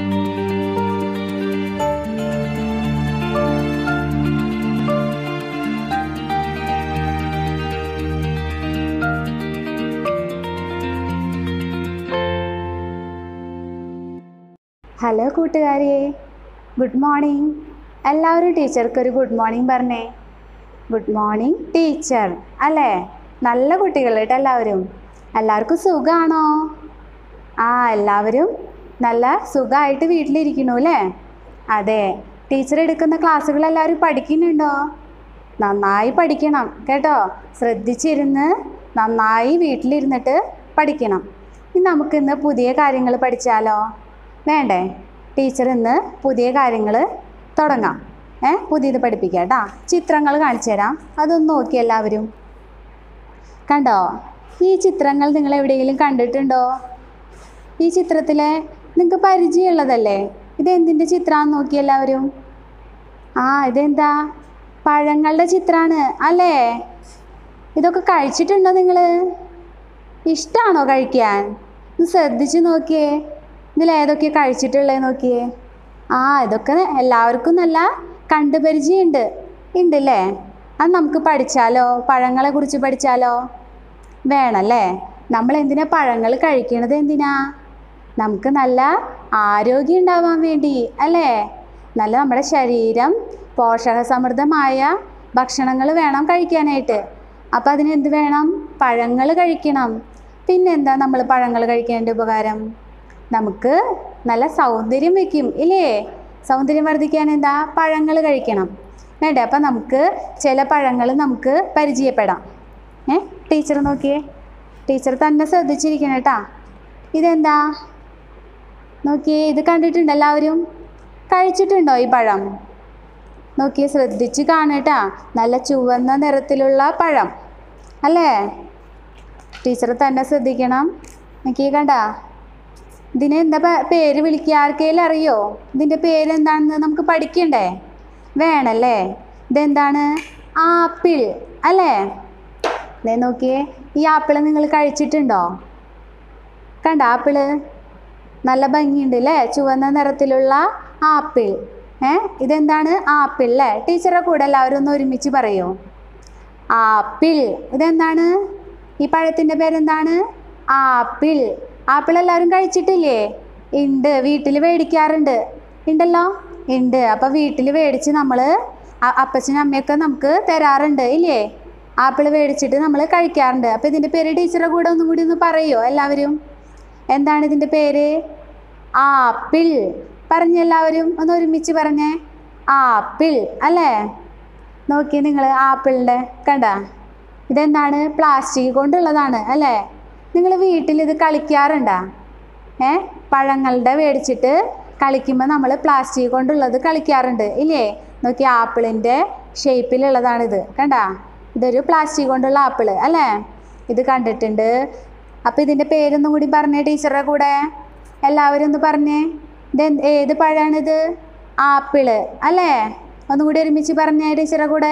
Hello കൂട്ടുകാരെ good morning എല്ലാവരും ടീച്ചർക്ക് ഒരു ഗുഡ് മോർണിംഗ് പറഞ്ഞേ ഗുഡ് മോർണിംഗ് ടീച്ചർ അല്ലേ നല്ല കുട്ടികൾ കേട്ടോ എല്ലാവരും എല്ലാവർക്കും സുഖമാണോ ആ എല്ലാവരും നല്ല സുഖമായിട്ട് വീട്ടിലിരിക്കണു അല്ലേ അതെ ടീച്ചർ എടുക്കുന്ന ക്ലാസ്സുകൾ എല്ലാവരും പഠിക്കുന്നുണ്ടോ നന്നായി പഠിക്കണം കേട്ടോ ശ്രദ്ധിച്ചിരുന്ന് നന്നായി വീട്ടിലിരുന്നിട്ട് പഠിക്കണം ഇനി നമുക്കിന്ന് പുതിയ കാര്യങ്ങൾ പഠിച്ചാലോ വേണ്ടേ ടീച്ചർ ഇന്ന് പുതിയ കാര്യങ്ങൾ തുടങ്ങാം ഏ പുതിയത് പഠിപ്പിക്കാം കേട്ടോ ചിത്രങ്ങൾ കാണിച്ചു തരാം അതൊന്ന് നോക്കി എല്ലാവരും കണ്ടോ ഈ ചിത്രങ്ങൾ നിങ്ങൾ എവിടെയെങ്കിലും കണ്ടിട്ടുണ്ടോ ഈ ചിത്രത്തിലെ നിങ്ങൾക്ക് പരിചയമുള്ളതല്ലേ ഇത് എന്തിൻ്റെ ചിത്രമാണെന്ന് നോക്കി എല്ലാവരും ആ ഇതെന്താ പഴങ്ങളുടെ ചിത്രമാണ് അല്ലേ ഇതൊക്കെ കഴിച്ചിട്ടുണ്ടോ നിങ്ങൾ ഇഷ്ടമാണോ കഴിക്കാൻ ഒന്ന് ശ്രദ്ധിച്ച് നോക്കിയേ ഇതിൽ ഏതൊക്കെ കഴിച്ചിട്ടുള്ളത് നോക്കിയേ ആ ഇതൊക്കെ എല്ലാവർക്കും നല്ല കണ്ടുപരിചയമുണ്ട് ഉണ്ടല്ലേ അത് നമുക്ക് പഠിച്ചാലോ പഴങ്ങളെ കുറിച്ച് പഠിച്ചാലോ വേണല്ലേ നമ്മൾ എന്തിനാ പഴങ്ങൾ കഴിക്കണത് എന്തിനാ നമുക്ക് നല്ല ആരോഗ്യം ഉണ്ടാവാൻ വേണ്ടി അല്ലേ നല്ല നമ്മുടെ ശരീരം പോഷകസമൃദ്ധമായ ഭക്ഷണങ്ങൾ വേണം കഴിക്കാനായിട്ട് അപ്പോൾ അതിന് എന്ത് വേണം പഴങ്ങൾ കഴിക്കണം പിന്നെന്താ നമ്മൾ പഴങ്ങൾ കഴിക്കേണ്ട ഉപകാരം നമുക്ക് നല്ല സൗന്ദര്യം വെക്കും ഇല്ലേ സൗന്ദര്യം വർദ്ധിക്കാൻ എന്താ പഴങ്ങൾ കഴിക്കണം വേണ്ടേ അപ്പം നമുക്ക് ചില പഴങ്ങൾ നമുക്ക് പരിചയപ്പെടാം ഏ ടീച്ചർ നോക്കിയേ ടീച്ചർ തന്നെ ശ്രദ്ധിച്ചിരിക്കണം കേട്ടാ ഇതെന്താ നോക്കിയേ ഇത് കണ്ടിട്ടുണ്ടോ എല്ലാവരും കഴിച്ചിട്ടുണ്ടോ ഈ പഴം നോക്കിയേ ശ്രദ്ധിച്ച് കാണട്ടാ നല്ല ചുവന്ന നിറത്തിലുള്ള പഴം അല്ലേ ടീച്ചർ തന്നെ ശ്രദ്ധിക്കണം നോക്കിയേ കണ്ടാ ഇതിനെ എന്താ പ- പേര് വിളിക്കുക ആർക്കെങ്കിലും അറിയോ ഇതിൻ്റെ പേര് എന്താണെന്ന് നമുക്ക് പഠിക്കണ്ടേ വേണല്ലേ ഇതെന്താണ് ആപ്പിൾ അല്ലേ ദേ നോക്കിയേ ഈ ആപ്പിൾ നിങ്ങൾ കഴിച്ചിട്ടുണ്ടോ കണ്ട ആപ്പിള് നല്ല ഭംഗിയുണ്ട് അല്ലേ ചുവന്ന നിറത്തിലുള്ള ആപ്പിൾ ഏ ഇതെന്താണ് ആപ്പിൾ അല്ലേ ടീച്ചറെ കൂടെ എല്ലാവരും ഒന്ന് ഒരുമിച്ച് പറയൂ ആപ്പിൾ ഇതെന്താണ് ഈ പഴത്തിൻ്റെ പേരെന്താണ് ആപ്പിൾ ആപ്പിൾ എല്ലാവരും കഴിച്ചിട്ടില്ലേ ഉണ്ട് വീട്ടിൽ മേടിക്കാറുണ്ട് ഉണ്ടല്ലോ ഉണ്ട് അപ്പോൾ വീട്ടിൽ മേടിച്ച് നമ്മൾ അപ്പച്ചനും അമ്മയൊക്കെ നമുക്ക് തരാറുണ്ട് ഇല്ലേ ആപ്പിൾ മേടിച്ചിട്ട് നമ്മൾ കഴിക്കാറുണ്ട് അപ്പോൾ ഇതിൻ്റെ പേര് ടീച്ചറെ കൂടെ ഒന്നും കൂടി ഒന്ന് പറയുമോ എല്ലാവരും എന്താണ് ഇതിൻ്റെ പേര് ആപ്പിൾ പറഞ്ഞെല്ലാവരും ഒന്ന് ഒരുമിച്ച് പറഞ്ഞേ ആപ്പിൾ അല്ലേ നോക്കി നിങ്ങൾ ആപ്പിളിൻ്റെ കണ്ട ഇതെന്താണ് പ്ലാസ്റ്റിക് കൊണ്ടുള്ളതാണ് അല്ലേ നിങ്ങൾ വീട്ടിൽ ഇത് കളിക്കാറുണ്ടാ ഏ പഴങ്ങളുടെ മേടിച്ചിട്ട് കളിക്കുമ്പോൾ നമ്മൾ പ്ലാസ്റ്റിക് കൊണ്ടുള്ളത് കളിക്കാറുണ്ട് ഇല്ലേ നോക്കി ആപ്പിളിൻ്റെ ഷേപ്പിലുള്ളതാണിത് കണ്ട ഇതൊരു പ്ലാസ്റ്റിക് കൊണ്ടുള്ള ആപ്പിൾ അല്ലേ ഇത് കണ്ടിട്ടുണ്ട് അപ്പോൾ ഇതിൻ്റെ പേരൊന്നും കൂടി പറഞ്ഞേ ടീച്ചറുടെ കൂടെ എല്ലാവരും ഒന്ന് പറഞ്ഞേ ഇത് എന്ത്- ഏത് പഴമാണിത് ആപ്പിള് അല്ലേ ഒന്നും കൂടി ഒരുമിച്ച് പറഞ്ഞേ ടീച്ചറുടെ കൂടെ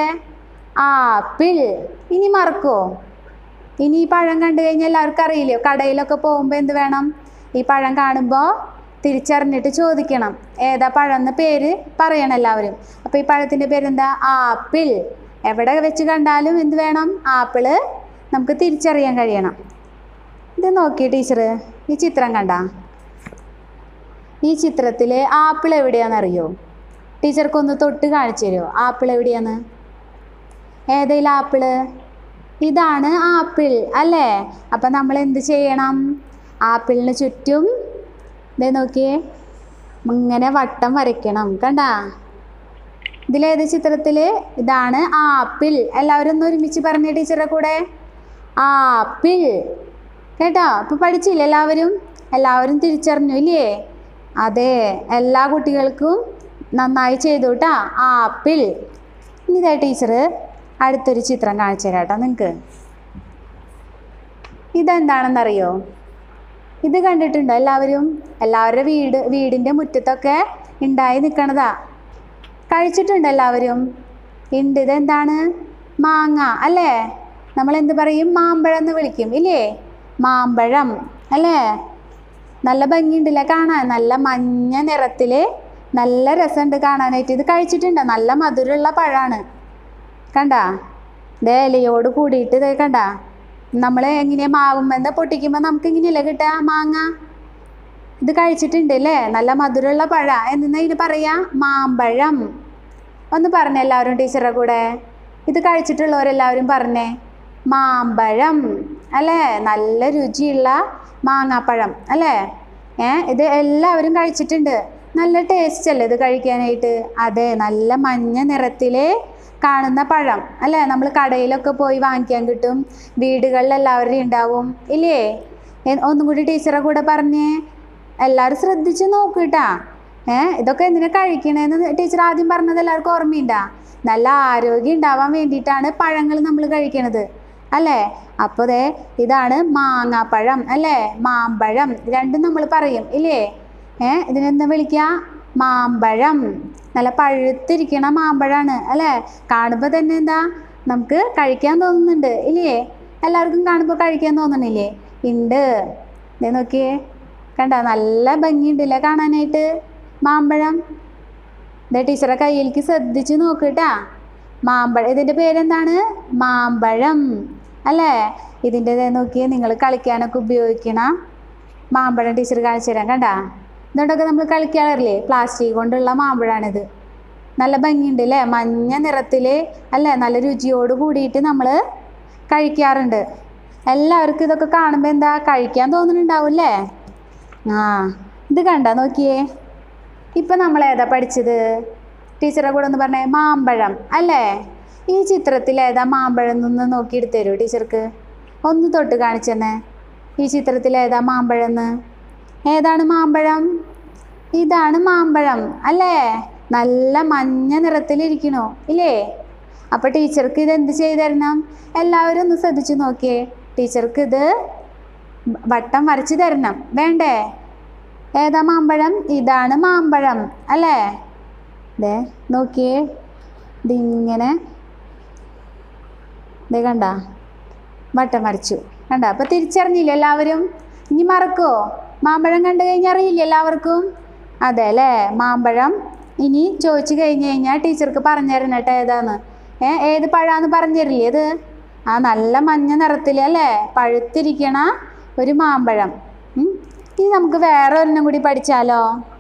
ആപ്പിൾ ഇനി മറക്കുമോ ഇനി ഈ പഴം കണ്ടു കഴിഞ്ഞാൽ എല്ലാവർക്കും അറിയില്ലയോ കടയിലൊക്കെ പോകുമ്പോൾ എന്ത് വേണം ഈ പഴം കാണുമ്പോൾ തിരിച്ചറിഞ്ഞിട്ട് ചോദിക്കണം ഏതാ പഴം എന്ന് പേര് പറയണം എല്ലാവരും അപ്പോൾ ഈ പഴത്തിൻ്റെ പേരെന്താ ആപ്പിൾ എവിടെ വെച്ച് കണ്ടാലും എന്ത് വേണം ആപ്പിള് നമുക്ക് തിരിച്ചറിയാൻ കഴിയണം ഇത് നോക്കി ടീച്ചർ ഈ ചിത്രം കണ്ട ഈ ചിത്രത്തിൽ ആപ്പിൾ എവിടെയാണെന്നറിയോ ടീച്ചർക്കൊന്ന് തൊട്ട് കാണിച്ചു തരുമോ ആപ്പിൾ എവിടെയാണ് ഏതെങ്കിലും ആപ്പിള് ഇതാണ് ആപ്പിൾ അല്ലേ അപ്പം നമ്മൾ എന്ത് ചെയ്യണം ആപ്പിളിന് ചുറ്റും ഇതേ നോക്കിയേ ഇങ്ങനെ വട്ടം വരയ്ക്കണം കണ്ട ഇതിലേത് ചിത്രത്തിൽ ഇതാണ് ആപ്പിൾ എല്ലാവരും ഒന്ന് ഒരുമിച്ച് പറഞ്ഞ ടീച്ചറുടെ കൂടെ ആപ്പിൾ കേട്ടോ ഇപ്പം പഠിച്ചില്ലേ എല്ലാവരും എല്ലാവരും തിരിച്ചറിഞ്ഞു ഇല്ലേ അതെ എല്ലാ കുട്ടികൾക്കും നന്നായി ചെയ്തു കേട്ടാ ആപ്പിൾ ഇനി ഇതേ ടീച്ചർ അടുത്തൊരു ചിത്രം കാണിച്ചു തരാം കേട്ടോ നിങ്ങൾക്ക് ഇതെന്താണെന്നറിയോ ഇത് കണ്ടിട്ടുണ്ടോ എല്ലാവരും എല്ലാവരുടെ വീട് വീടിൻ്റെ മുറ്റത്തൊക്കെ ഉണ്ടായി നിൽക്കണതാ കഴിച്ചിട്ടുണ്ടോ എല്ലാവരും ഉണ്ട് ഇതെന്താണ് മാങ്ങ അല്ലേ നമ്മൾ എന്ത് പറയും മാമ്പഴം എന്ന് വിളിക്കും ഇല്ലേ മാമ്പഴം അല്ലേ നല്ല ഭംഗിയുണ്ടല്ലേ കാണാൻ നല്ല മഞ്ഞ നിറത്തിൽ നല്ല രസമുണ്ട് കാണാനായിട്ട് ഇത് കഴിച്ചിട്ടുണ്ട് നല്ല മധുരമുള്ള പഴമാണ് കണ്ടാ ദേ ഇലയോട് കൂടിയിട്ട് ഇതേ കണ്ടാ നമ്മൾ എങ്ങനെയാ മാവുമെന്ന് പൊട്ടിക്കുമ്പോൾ നമുക്ക് ഇങ്ങനെയല്ലേ കിട്ടുക മാങ്ങ ഇത് കഴിച്ചിട്ടുണ്ട് അല്ലേ നല്ല മധുരമുള്ള പഴ എന്തെന്നാ ഇതിന് പറയാ മാമ്പഴം ഒന്ന് പറഞ്ഞേ എല്ലാവരും ടീച്ചറുടെ കൂടെ ഇത് കഴിച്ചിട്ടുള്ളവരെല്ലാവരും പറഞ്ഞേ മാമ്പഴം അല്ലേ നല്ല രുചിയുള്ള മാങ്ങാപ്പഴം അല്ലേ ഏ ഇത് എല്ലാവരും കഴിച്ചിട്ടുണ്ട് നല്ല ടേസ്റ്റ് അല്ലേ ഇത് കഴിക്കാനായിട്ട് അതെ നല്ല മഞ്ഞ നിറത്തിൽ കാണുന്ന പഴം അല്ലേ നമ്മൾ കടയിലൊക്കെ പോയി വാങ്ങിക്കാൻ കിട്ടും വീടുകളിൽ എല്ലാവരുടെയും ഉണ്ടാവും ഇല്ലേ എ- ഒന്നും കൂടി ടീച്ചറെ കൂടെ പറഞ്ഞേ എല്ലാവരും ശ്രദ്ധിച്ച് നോക്കൂട്ടാ ഏ ഇതൊക്കെ എന്തിനാ കഴിക്കണേന്ന് ടീച്ചർ ആദ്യം പറഞ്ഞത് എല്ലാവർക്കും ഓർമ്മയുണ്ടാ നല്ല ആരോഗ്യം ഉണ്ടാവാൻ വേണ്ടിയിട്ടാണ് പഴങ്ങൾ നമ്മൾ കഴിക്കണത് അല്ലേ അപ്പോൾ ദേ ഇതാണ് മാങ്ങാപ്പഴം അല്ലേ മാമ്പഴം രണ്ടും നമ്മൾ പറയും ഇല്ലേ ഏ ഇതിനെന്താ വിളിക്കുക മാമ്പഴം നല്ല പഴുത്തിരിക്കണ മാമ്പഴമാണ് അല്ലേ കാണുമ്പോൾ തന്നെ എന്താ നമുക്ക് കഴിക്കാൻ തോന്നുന്നുണ്ട് ഇല്ലേ എല്ലാവർക്കും കാണുമ്പോൾ കഴിക്കാൻ തോന്നണില്ലേ ഉണ്ട് ദേ നോക്കിയേ കണ്ട നല്ല ഭംഗിയുണ്ടല്ലേ കാണാനായിട്ട് മാമ്പഴം ദേ ടീച്ചറെ കയ്യിലേക്ക് ശ്രദ്ധിച്ച് നോക്കിട്ടാ മാമ്പഴം ഇതിൻ്റെ പേരെന്താണ് മാമ്പഴം അല്ലേ ഇതിൻ്റെ ദേ നോക്കിയേ നിങ്ങൾ കളിക്കാനൊക്കെ ഉപയോഗിക്കണ മാമ്പഴം ടീച്ചർ കാണിച്ചു തരാം കണ്ടാ ഇതുകൊണ്ടൊക്കെ നമ്മൾ കളിക്കാറില്ലേ പ്ലാസ്റ്റിക് കൊണ്ടുള്ള മാമ്പഴമാണിത് നല്ല ഭംഗിയുണ്ട് അല്ലേ മഞ്ഞ നിറത്തിൽ അല്ലേ നല്ല രുചിയോട് കൂടിയിട്ട് നമ്മൾ കഴിക്കാറുണ്ട് എല്ലാവർക്കും ഇതൊക്കെ കാണുമ്പോൾ എന്താ കഴിക്കാൻ തോന്നുന്നുണ്ടാവില്ലേ ആ ഇത് കണ്ട നോക്കിയേ ഇപ്പം നമ്മൾ ഏതാ പഠിച്ചത് ടീച്ചറെ കൂടെ ഒന്ന് പറഞ്ഞേ മാമ്പഴം അല്ലേ ഈ ചിത്രത്തിൽ ഏതാ മാമ്പഴം എന്നൊന്ന് നോക്കിയെടുത്ത് തരുമോ ടീച്ചർക്ക് ഒന്ന് തൊട്ട് കാണിച്ചെന്നെ ഈ ചിത്രത്തിൽ ഏതാ മാമ്പഴം എന്ന് ഏതാണ് മാമ്പഴം ഇതാണ് മാമ്പഴം അല്ലേ നല്ല മഞ്ഞ നിറത്തിലിരിക്കണു ഇല്ലേ അപ്പോൾ ടീച്ചർക്ക് ഇത് എന്ത് ചെയ്തു തരണം എല്ലാവരും ഒന്ന് ശ്രദ്ധിച്ച് നോക്കിയേ ടീച്ചർക്ക് ഇത് വട്ടം വരച്ച് തരണം വേണ്ടേ ഏതാ മാമ്പഴം ഇതാണ് മാമ്പഴം അല്ലേ ദേ നോക്കിയേ ഇതിങ്ങനെ ദേ കണ്ട വട്ടം വരച്ചു കണ്ട അപ്പോൾ തിരിച്ചറിഞ്ഞില്ല എല്ലാവരും ഇനി മറക്കോ മാമ്പഴം കണ്ടു കഴിഞ്ഞാൽ അറിയില്ല എല്ലാവർക്കും അതെ അല്ലേ മാമ്പഴം ഇനി ചോദിച്ചു കഴിഞ്ഞ് കഴിഞ്ഞാൽ ടീച്ചർക്ക് പറഞ്ഞു തരണം കേട്ടോ ഏതാന്ന് ഏ ഏത് പഴാന്ന് പറഞ്ഞു തരില്ലേ ഇത് ആ നല്ല മഞ്ഞ നിറത്തിൽ അല്ലേ പഴുത്തിരിക്കണ ഒരു മാമ്പഴം ഉം. ഇനി നമുക്ക് വേറെ ഒരെണ്ണം കൂടി പഠിച്ചാലോ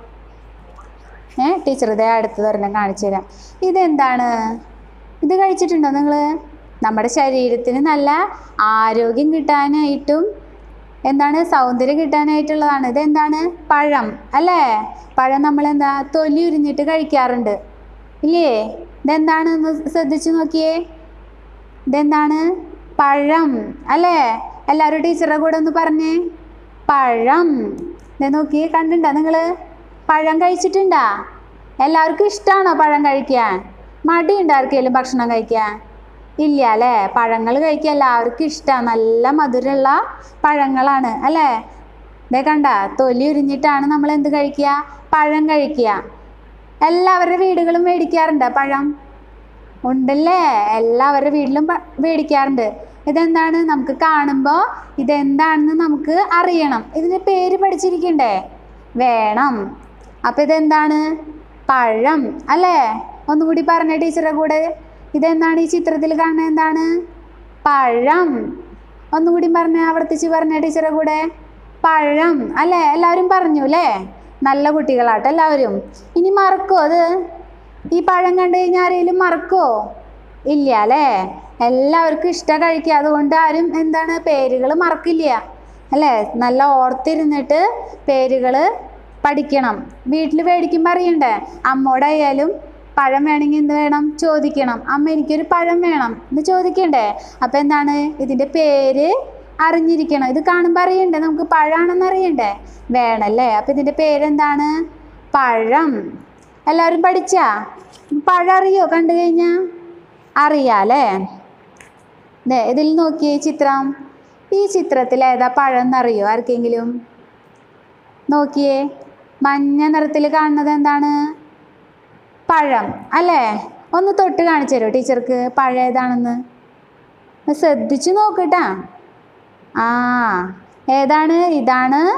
ഏ ടീച്ചർ ഇതേ അടുത്തത് ഒരെണ്ണം കാണിച്ചു തരാം ഇതെന്താണ് ഇത് കഴിച്ചിട്ടുണ്ടോ നിങ്ങൾ നമ്മുടെ ശരീരത്തിന് നല്ല ആരോഗ്യം കിട്ടാനായിട്ടും എന്താണ് സൗന്ദര്യം കിട്ടാനായിട്ടുള്ളതാണ് ഇതെന്താണ് പഴം അല്ലേ പഴം നമ്മൾ എന്താ തൊലി ഉരിഞ്ഞിട്ട് കഴിക്കാറുണ്ട് ഇല്ലേ ഇതെന്താണ് ഒന്ന് ശ്രദ്ധിച്ചു നോക്കിയേ ഇതെന്താണ് പഴം അല്ലേ എല്ലാവരും ടീച്ചറുടെ കൂടെ ഒന്ന് പറഞ്ഞേ പഴം ഇതേ നോക്കി കണ്ടിട്ടുണ്ടോ നിങ്ങൾ പഴം കഴിച്ചിട്ടുണ്ടാ എല്ലാവർക്കും ഇഷ്ടമാണോ പഴം കഴിക്കാൻ മടിയുണ്ടോ ആർക്കെങ്കിലും ഭക്ഷണം കഴിക്കാൻ ഇല്ല അല്ലേ പഴങ്ങൾ കഴിക്കാൻ എല്ലാവർക്കും ഇഷ്ടമാണ് നല്ല മധുരമുള്ള പഴങ്ങളാണ് അല്ലേ ഇതേ കണ്ട തൊലി ഉരിഞ്ഞിട്ടാണ് നമ്മൾ എന്ത് കഴിക്കുക പഴം കഴിക്കുക എല്ലാവരുടെ വീടുകളും മേടിക്കാറുണ്ട് പഴം ഉണ്ടല്ലേ എല്ലാവരുടെ വീട്ടിലും പ- മേടിക്കാറുണ്ട് ഇതെന്താണ് നമുക്ക് കാണുമ്പോൾ ഇതെന്താണെന്ന് നമുക്ക് അറിയണം ഇതിന് പേര് പഠിച്ചിരിക്കണ്ടേ വേണം അപ്പം ഇതെന്താണ് പഴം അല്ലേ ഒന്നുകൂടി പറഞ്ഞ ടീച്ചറുടെ കൂടെ ഇതെന്താണ് ഈ ചിത്രത്തിൽ കാണുന്നത് എന്താണ് പഴം ഒന്നുകൂടി പറഞ്ഞ ആവർത്തിച്ച് പറഞ്ഞ ടീച്ചറുടെ കൂടെ പഴം അല്ലേ എല്ലാവരും പറഞ്ഞു അല്ലേ നല്ല കുട്ടികളാട്ടോ എല്ലാവരും ഇനി മറക്കോ അത് ഈ പഴം കണ്ടു കഴിഞ്ഞാൽ ആരെങ്കിലും മറക്കോ ഇല്ല അല്ലേ എല്ലാവർക്കും ഇഷ്ടം കഴിക്കുക അതുകൊണ്ട് ആരും എന്താണ് പേരുകൾ മറക്കില്ല അല്ലേ നല്ല ഓർത്തിരുന്നിട്ട് പേരുകൾ പഠിക്കണം വീട്ടിൽ മേടിക്കുമ്പോൾ അറിയണ്ടേ അമ്മോടായാലും പഴം വേണമെങ്കിൽ എന്ത് വേണം ചോദിക്കണം അമ്മ എനിക്കൊരു പഴം വേണം എന്ന് ചോദിക്കണ്ടേ അപ്പം എന്താണ് ഇതിൻ്റെ പേര് അറിഞ്ഞിരിക്കണം ഇത് കാണുമ്പോൾ അറിയണ്ടേ നമുക്ക് പഴമാണെന്ന് അറിയണ്ടേ വേണമല്ലേ അപ്പം ഇതിൻ്റെ പേരെന്താണ് പഴം എല്ലാവരും പഠിച്ചാ പഴം അറിയോ കണ്ടു കഴിഞ്ഞാൽ അറിയാലേ ദേ ഇതിൽ നോക്കിയേ ഈ ചിത്രം ഈ ചിത്രത്തിൽ ഏതാ പഴം എന്നറിയോ ആർക്കെങ്കിലും നോക്കിയേ മഞ്ഞ നിറത്തിൽ കാണുന്നത് എന്താണ് പഴം അല്ലേ ഒന്ന് തൊട്ട് കാണിച്ചു തരുമോ ടീച്ചർക്ക് പഴം ഏതാണെന്ന് ഒന്ന് ശ്രദ്ധിച്ചു നോക്കട്ടാ ആ ഏതാണ് ഇതാണ്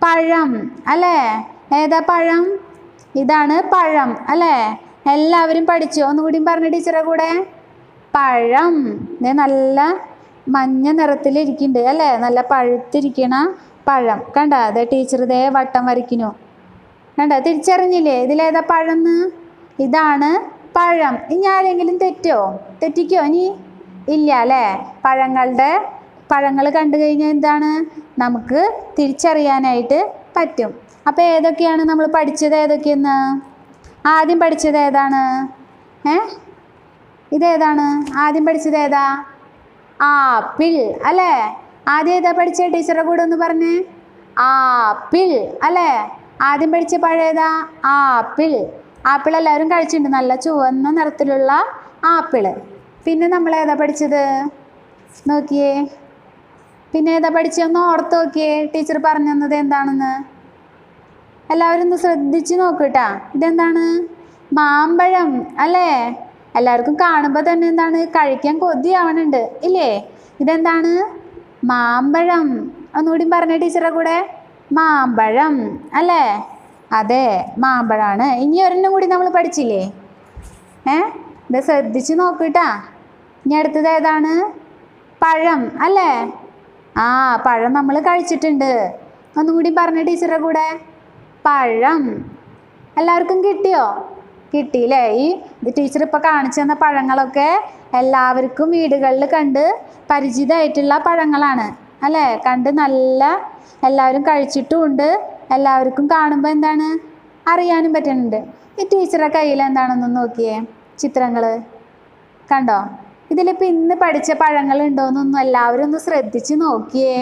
പഴം അല്ലേ ഏതാ പഴം ഇതാണ് പഴം അല്ലേ എല്ലാവരും പഠിച്ചു ഒന്നുകൂടി പറഞ്ഞ ടീച്ചറെ കൂടെ പഴം ദേ നല്ല മഞ്ഞ നിറത്തിലിരിക്കുന്നുണ്ട് അല്ലേ നല്ല പഴുത്തിരിക്കണ പഴം കണ്ട അതെ ടീച്ചർ ഇതേ വട്ടം വരയ്ക്കുന്നു കണ്ട തിരിച്ചറിഞ്ഞില്ലേ ഇതിലേതാ പഴന്ന് ഇതാണ് പഴം ഇനി ആരെങ്കിലും തെറ്റോ തെറ്റിക്കോ ഇനി ഇല്ല അല്ലേ പഴങ്ങളുടെ പഴങ്ങൾ കണ്ടു കഴിഞ്ഞാൽ എന്താണ് നമുക്ക് തിരിച്ചറിയാനായിട്ട് പറ്റും അപ്പോൾ ഏതൊക്കെയാണ് നമ്മൾ പഠിച്ചത് ഏതൊക്കെയെന്ന് ആദ്യം പഠിച്ചത് ഏതാണ് ഏ ഇതേതാണ് ആദ്യം പഠിച്ചത് ഏതാ ആപ്പിൾ അല്ലേ ആദ്യം ഏതാ പഠിച്ച ടീച്ചറുടെ കൂടെ ഒന്ന് പറഞ്ഞേ ആപ്പിൾ അല്ലേ ആദ്യം പഠിച്ച പഴയതാ ആപ്പിൾ ആപ്പിൾ എല്ലാവരും കഴിച്ചിട്ടുണ്ട് നല്ല ചുവന്ന നിറത്തിലുള്ള ആപ്പിള് പിന്നെ നമ്മൾ ഏതാ പഠിച്ചത് നോക്കിയേ പിന്നെ ഏതാ പഠിച്ചതെന്ന് ഓർത്ത് നോക്കിയേ ടീച്ചർ പറഞ്ഞു തന്നത് എന്താണെന്ന് എല്ലാവരും ഒന്ന് ശ്രദ്ധിച്ച് നോക്കൂട്ടാ ഇതെന്താണ് മാമ്പഴം അല്ലേ എല്ലാവർക്കും കാണുമ്പോൾ തന്നെ എന്താണ് കഴിക്കാൻ കൊതിയാവണുണ്ട് ഇല്ലേ ഇതെന്താണ് മാമ്പഴം ഒന്നുകൂടി പറഞ്ഞ ടീച്ചറെ കൂടെ മാമ്പഴം അല്ലേ അതെ മാമ്പഴമാണ് ഇനി ഒരെണ്ണം കൂടി നമ്മൾ പഠിച്ചില്ലേ ഏ ഇത് ശ്രദ്ധിച്ച് നോക്കൂട്ടാ ഇനി അടുത്തത് ഏതാണ് പഴം അല്ലേ ആ പഴം നമ്മൾ കഴിച്ചിട്ടുണ്ട് ഒന്നും കൂടി പറഞ്ഞ ടീച്ചറെ കൂടെ പഴം എല്ലാവർക്കും കിട്ടിയോ കിട്ടിയില്ലേ ഈ ഇത് ടീച്ചർ ഇപ്പോൾ കാണിച്ചു തന്ന പഴങ്ങളൊക്കെ എല്ലാവർക്കും വീടുകളിൽ കണ്ട് പരിചിതമായിട്ടുള്ള പഴങ്ങളാണ് അല്ലേ കണ്ട് നല്ല എല്ലാവരും കഴിച്ചിട്ടുമുണ്ട് എല്ലാവർക്കും കാണുമ്പോൾ എന്താണ് അറിയാനും പറ്റുന്നുണ്ട് ഈ ടീച്ചറെ കയ്യിൽ എന്താണെന്ന് നോക്കിയേ ചിത്രങ്ങൾ കണ്ടോ ഇതിലിപ്പോൾ ഇന്ന് പഠിച്ച പഴങ്ങൾ ഉണ്ടോയെന്നൊന്നും എല്ലാവരും ഒന്ന് ശ്രദ്ധിച്ച് നോക്കിയേ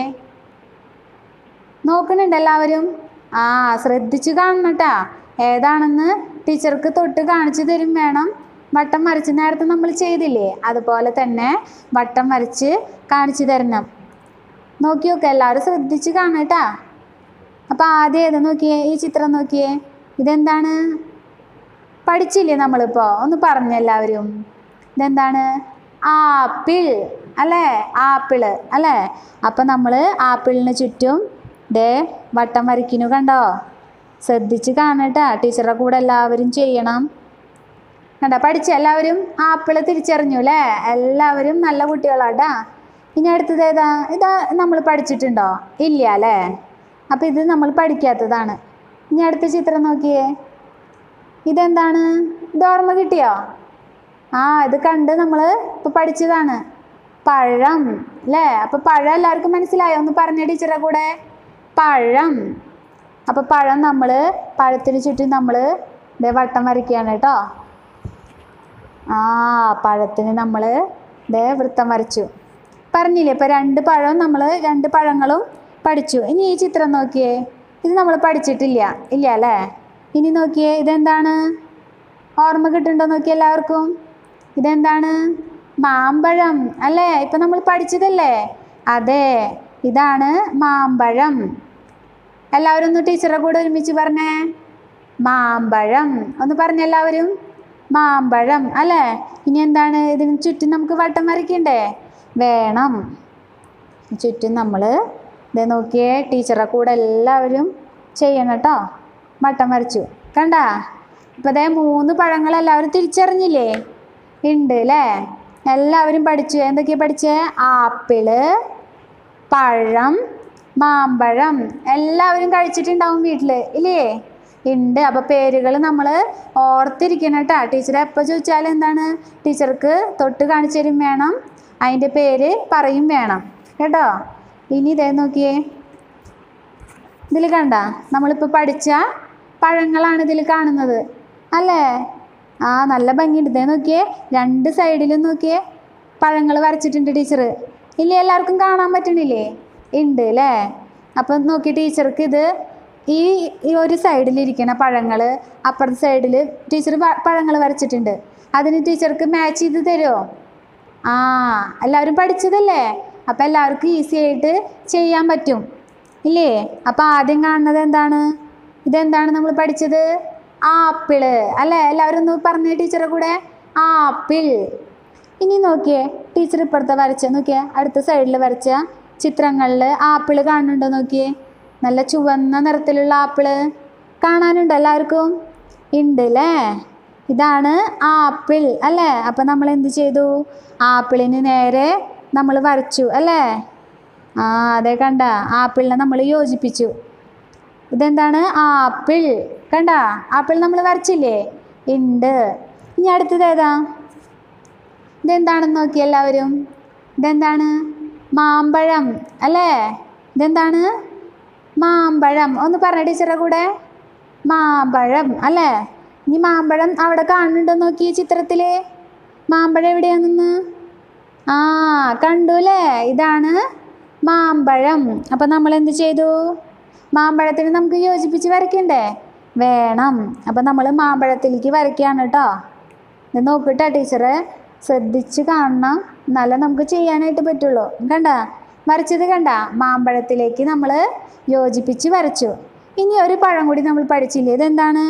നോക്കണുണ്ട് എല്ലാവരും ആ ശ്രദ്ധിച്ച് കാണണം കേട്ടാ ഏതാണെന്ന് ടീച്ചർക്ക് തൊട്ട് കാണിച്ചു തരും വേണം വട്ടം വരച്ച് നേരത്തെ നമ്മൾ ചെയ്തില്ലേ അതുപോലെ തന്നെ വട്ടം വരച്ച് കാണിച്ചു തരണം നോക്കി നോക്ക് എല്ലാവരും ശ്രദ്ധിച്ച് കാണട്ടാ അപ്പോൾ ആദ്യം ഏത് നോക്കിയേ ഈ ചിത്രം നോക്കിയേ ഇതെന്താണ് പഠിച്ചില്ലേ നമ്മളിപ്പോൾ ഒന്ന് പറഞ്ഞു എല്ലാവരും ഇതെന്താണ് ആപ്പിൾ അല്ലേ ആപ്പിള് അല്ലേ അപ്പം നമ്മൾ ആപ്പിളിന് ചുറ്റും ദേ വട്ടം വരയ്ക്കുന്നു കണ്ടോ ശ്രദ്ധിച്ച് കാണട്ടാ ടീച്ചറുടെ കൂടെ എല്ലാവരും ചെയ്യണം കണ്ടോ പഠിച്ച എല്ലാവരും ആപ്പിള് തിരിച്ചറിഞ്ഞു അല്ലേ എല്ലാവരും നല്ല കുട്ടികളാട്ടാ ഇനി അടുത്തത് ഏതാ ഇതാ നമ്മൾ പഠിച്ചിട്ടുണ്ടോ ഇല്ല അല്ലേ അപ്പം ഇത് നമ്മൾ പഠിക്കാത്തതാണ് ഇനി അടുത്ത ചിത്രം നോക്കിയേ ഇതെന്താണ് ഇത് ഓർമ്മ കിട്ടിയോ ആ ഇത് കണ്ട് നമ്മൾ ഇപ്പോൾ പഠിച്ചതാണ് പഴം അല്ലേ അപ്പോൾ പഴം എല്ലാവർക്കും മനസ്സിലായോ ഒന്ന് പറഞ്ഞ ടീച്ചറെ കൂടെ പഴം അപ്പോൾ പഴം നമ്മൾ പഴത്തിന് ചുറ്റും നമ്മൾ ഇതേ വട്ടം വരയ്ക്കുകയാണ് കേട്ടോ ആ പഴത്തിന് നമ്മൾ ഇതേ വൃത്തം വരച്ചു പറഞ്ഞില്ലേ ഇപ്പോൾ രണ്ട് പഴവും നമ്മൾ രണ്ട് പഴങ്ങളും പഠിച്ചു ഇനി ഈ ചിത്രം നോക്കിയേ ഇത് നമ്മൾ പഠിച്ചിട്ടില്ല ഇല്ല അല്ലേ ഇനി നോക്കിയേ ഇതെന്താണ് ഓർമ്മ കിട്ടുന്നുണ്ടോ നോക്കിയേ എല്ലാവർക്കും ഇതെന്താണ് മാമ്പഴം അല്ലേ ഇപ്പം നമ്മൾ പഠിച്ചതല്ലേ അതെ ഇതാണ് മാമ്പഴം എല്ലാവരും ഒന്ന് ടീച്ചറുടെ കൂടെ ഒരുമിച്ച് പറഞ്ഞേ മാമ്പഴം ഒന്ന് പറഞ്ഞേ എല്ലാവരും മാമ്പഴം അല്ലേ ഇനി എന്താണ് ഇതിന് ചുറ്റും നമുക്ക് വട്ടം വരയ്ക്കണ്ടേ വേണം ചുറ്റും നമ്മൾ ഇതേ നോക്കിയേ ടീച്ചറെ കൂടെ എല്ലാവരും ചെയ്യണം കേട്ടോ വട്ടം വരച്ചു കണ്ടാ ഇപ്പം ദേ മൂന്ന് പഴങ്ങൾ എല്ലാവരും തിരിച്ചറിഞ്ഞില്ലേ ഉണ്ട് അല്ലേ എല്ലാവരും പഠിച്ചു എന്തൊക്കെയാണ് പഠിച്ചേ ആപ്പിള് പഴം മാമ്പഴം എല്ലാവരും കഴിച്ചിട്ടുണ്ടാവും വീട്ടിൽ ഇല്ലേ ഉണ്ട് അപ്പോൾ പേരുകൾ നമ്മൾ ഓർത്തിരിക്കണം കേട്ടോ ടീച്ചർ എപ്പോൾ ചോദിച്ചാലും എന്താണ് ടീച്ചർക്ക് തൊട്ട് കാണിച്ചു തരും വേണം അതിൻ്റെ പേര് പറയും വേണം കേട്ടോ ഇനി ഇതേ നോക്കിയേ ഇതിൽ കണ്ട നമ്മളിപ്പോൾ പഠിച്ച പഴങ്ങളാണ് ഇതിൽ കാണുന്നത് അല്ലേ ആ നല്ല ഭംഗിയുണ്ട് ഇതേ നോക്കിയേ രണ്ട് സൈഡിലും നോക്കിയേ പഴങ്ങൾ വരച്ചിട്ടുണ്ട് ടീച്ചർ ഇല്ലേ എല്ലാവർക്കും കാണാൻ പറ്റണില്ലേ ഉണ്ട് അല്ലേ അപ്പം നോക്കി ടീച്ചർക്ക് ഇത് ഈ ഈ ഒരു സൈഡിലിരിക്കുന്ന പഴങ്ങൾ അപ്പുറത്തെ സൈഡിൽ ടീച്ചർ പഴങ്ങൾ വരച്ചിട്ടുണ്ട് അതിന് ടീച്ചർക്ക് മാച്ച് ചെയ്ത് തരുമോ ആ എല്ലാവരും പഠിച്ചതല്ലേ അപ്പം എല്ലാവർക്കും ഈസി ആയിട്ട് ചെയ്യാൻ പറ്റും ഇല്ലേ അപ്പം ആദ്യം കാണുന്നത് എന്താണ് ഇതെന്താണ് നമ്മൾ പഠിച്ചത് ആപ്പിള് അല്ലേ എല്ലാവരും ഒന്ന് പറഞ്ഞേ ടീച്ചറെ കൂടെ ആപ്പിൾ ഇനി നോക്കിയേ ടീച്ചർ ഇപ്പുറത്തെ വരച്ച നോക്കിയേ അടുത്ത സൈഡിൽ വരച്ച ചിത്രങ്ങളിൽ ആപ്പിൾ കാണുന്നുണ്ടോ നോക്കിയേ നല്ല ചുവന്ന നിറത്തിലുള്ള ആപ്പിള് കാണാനുണ്ടോ എല്ലാവർക്കും ഉണ്ട് അല്ലേ ഇതാണ് ആപ്പിൾ അല്ലേ അപ്പം നമ്മൾ എന്ത് ചെയ്തു ആപ്പിളിന് നേരെ നമ്മൾ വരച്ചു അല്ലേ ആ അതെ കണ്ട ആപ്പിളിനെ നമ്മൾ യോജിപ്പിച്ചു ഇതെന്താണ് ആപ്പിൾ കണ്ട ആപ്പിൾ നമ്മൾ വരച്ചില്ലേ ഉണ്ട് ഇനി അടുത്തത് ഏതാ ഇതെന്താണെന്ന് നോക്കി എല്ലാവരും ഇതെന്താണ് മാമ്പഴം അല്ലേ ഇതെന്താണ് മാമ്പഴം ഒന്ന് പറഞ്ഞ ടീച്ചറെ കൂടെ മാമ്പഴം അല്ലേ ഇനി മാമ്പഴം അവിടെ കാണുന്നുണ്ടോ നോക്കി ചിത്രത്തിൽ മാമ്പഴം എവിടെയാണെന്ന് ആ കണ്ടു അല്ലേ ഇതാണ് മാമ്പഴം അപ്പം നമ്മൾ എന്ത് ചെയ്തു മാമ്പഴത്തിന് നമുക്ക് യോജിപ്പിച്ച് വരയ്ക്കണ്ടേ വേണം അപ്പം നമ്മൾ മാമ്പഴത്തിലേക്ക് വരയ്ക്കുകയാണ് കേട്ടോ ഇത് നോക്കിട്ടോ ടീച്ചറെ ശ്രദ്ധിച്ച് കാണണം എന്നാലേ നമുക്ക് ചെയ്യാനായിട്ട് പറ്റുള്ളൂ കണ്ട വരച്ചത് കണ്ട മാമ്പഴത്തിലേക്ക് നമ്മൾ യോജിപ്പിച്ച് വരച്ചു ഇനി ഒരു പഴം കൂടി നമ്മൾ പഠിച്ചില്ലേ ഇതെന്താണ്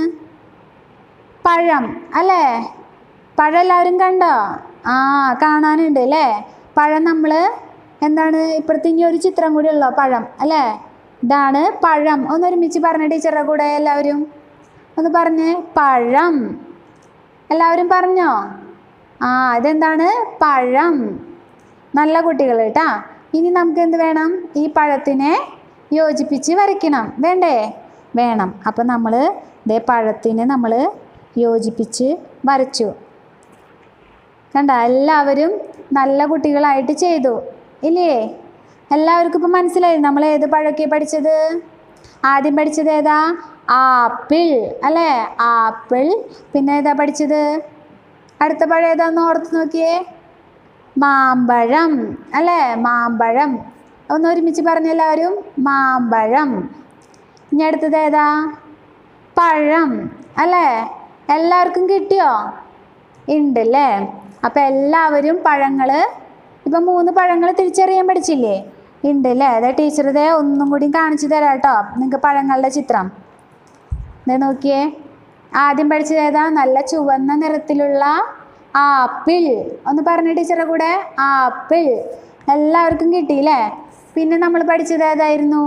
പഴം അല്ലേ പഴം എല്ലാവരും കണ്ടോ ആ കാണാനുണ്ട് അല്ലേ പഴം നമ്മൾ എന്താണ് ഇപ്പുറത്ത് ഇനി ഒരു ചിത്രം കൂടി ഉള്ളോ പഴം അല്ലേ ഇതാണ് പഴം ഒന്ന് ഒരുമിച്ച് പറഞ്ഞ ടീച്ചറുടെ കൂടെ എല്ലാവരും ഒന്ന് പറഞ്ഞ് പഴം എല്ലാവരും പറഞ്ഞോ ആ ഇതെന്താണ് പഴം നല്ല കുട്ടികൾ കേട്ടാ ഇനി നമുക്ക് എന്ത് വേണം ഈ പഴത്തിനെ യോജിപ്പിച്ച് വരയ്ക്കണം വേണ്ടേ വേണം അപ്പം നമ്മൾ ഇതേ പഴത്തിനെ നമ്മൾ യോജിപ്പിച്ച് വരച്ചു കണ്ട എല്ലാവരും നല്ല കുട്ടികളായിട്ട് ചെയ്തു ഇല്ലേ എല്ലാവർക്കും ഇപ്പം മനസ്സിലായി നമ്മൾ ഏത് പഴമൊക്കെ പഠിച്ചത് ആദ്യം പഠിച്ചത് ഏതാ ആപ്പിൾ അല്ലേ ആപ്പിൾ പിന്നെ ഏതാ പഠിച്ചത് അടുത്ത പഴം ഏതാന്ന് ഓർത്ത് നോക്കിയേ മാമ്പഴം അല്ലേ മാമ്പഴം ഒന്ന് ഒരുമിച്ച് പറഞ്ഞ എല്ലാവരും മാമ്പഴം ഇനി അടുത്തത് ഏതാ പഴം അല്ലേ എല്ലാവർക്കും കിട്ടിയോ ഉണ്ട് അല്ലേ അപ്പം എല്ലാവരും പഴങ്ങൾ ഇപ്പം മൂന്ന് പഴങ്ങൾ തിരിച്ചറിയാൻ പഠിച്ചില്ലേ ഉണ്ട് അല്ലേ അതെ ടീച്ചർ ഇതേ ഒന്നും കൂടി കാണിച്ചു തരാം കേട്ടോ നിങ്ങൾക്ക് പഴങ്ങളുടെ ചിത്രം ഇതേ നോക്കിയേ ആദ്യം പഠിച്ചത് ഏതാ നല്ല ചുവന്ന നിറത്തിലുള്ള ആപ്പിൾ ഒന്ന് പറഞ്ഞ ടീച്ചറെ കൂടെ ആപ്പിൾ എല്ലാവർക്കും കിട്ടിയില്ലേ പിന്നെ നമ്മൾ പഠിച്ചത് ഏതായിരുന്നു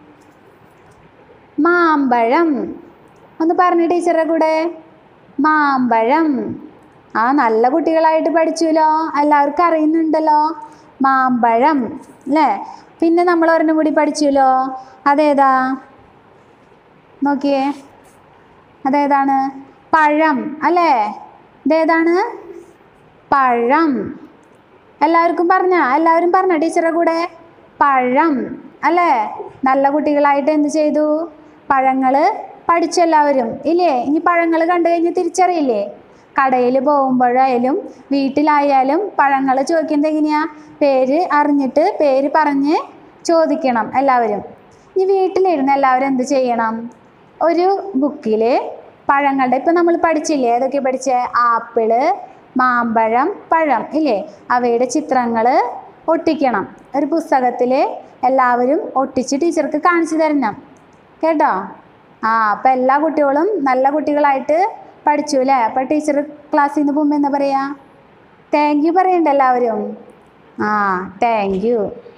മാമ്പഴം ഒന്ന് പറഞ്ഞ ടീച്ചറുടെ കൂടെ മാമ്പഴം ആ നല്ല കുട്ടികളായിട്ട് പഠിച്ചുല്ലോ എല്ലാവർക്കും അറിയുന്നുണ്ടല്ലോ മാമ്പഴം അല്ലേ പിന്നെ നമ്മൾ ഒരെണ്ണം കൂടി പഠിച്ചുല്ലോ അതേതാ നോക്കിയേ അതേതാണ് പഴം അല്ലേ ഇതേതാണ് പഴം എല്ലാവർക്കും പറഞ്ഞ എല്ലാവരും പറഞ്ഞ ടീച്ചറുടെ കൂടെ പഴം അല്ലേ നല്ല കുട്ടികളായിട്ട് എന്ത് ചെയ്തു പഴങ്ങൾ പഠിച്ചു എല്ലാവരും ഇല്ലേ ഇനി പഴങ്ങൾ കണ്ടു കഴിഞ്ഞ് തിരിച്ചറിയില്ലേ കടയിൽ പോകുമ്പോഴായാലും വീട്ടിലായാലും പഴങ്ങൾ ചോദിക്കുന്നത് എങ്ങനെയാ പേര് അറിഞ്ഞിട്ട് പേര് പറഞ്ഞ് ചോദിക്കണം എല്ലാവരും ഇനി വീട്ടിലിരുന്ന് എല്ലാവരും എന്ത് ചെയ്യണം ഒരു ബുക്കിൽ പഴങ്ങളുടെ ഇപ്പം നമ്മൾ പഠിച്ചില്ലേ ഏതൊക്കെ പഠിച്ചേ ആപ്പിള് മാമ്പഴം പഴം ഇല്ലേ അവയുടെ ചിത്രങ്ങൾ ഒട്ടിക്കണം ഒരു പുസ്തകത്തിൽ എല്ലാവരും ഒട്ടിച്ച് ടീച്ചർക്ക് കാണിച്ചു തരണം കേട്ടോ ആ അപ്പം എല്ലാ കുട്ടികളും നല്ല കുട്ടികളായിട്ട് പഠിച്ചു അല്ലേ അപ്പം ടീച്ചർ ക്ലാസ്സിൽ നിന്ന് പോകുമ്പോൾ എന്താ പറയുക താങ്ക് യു പറയണ്ട എല്ലാവരും ആ താങ്ക് യു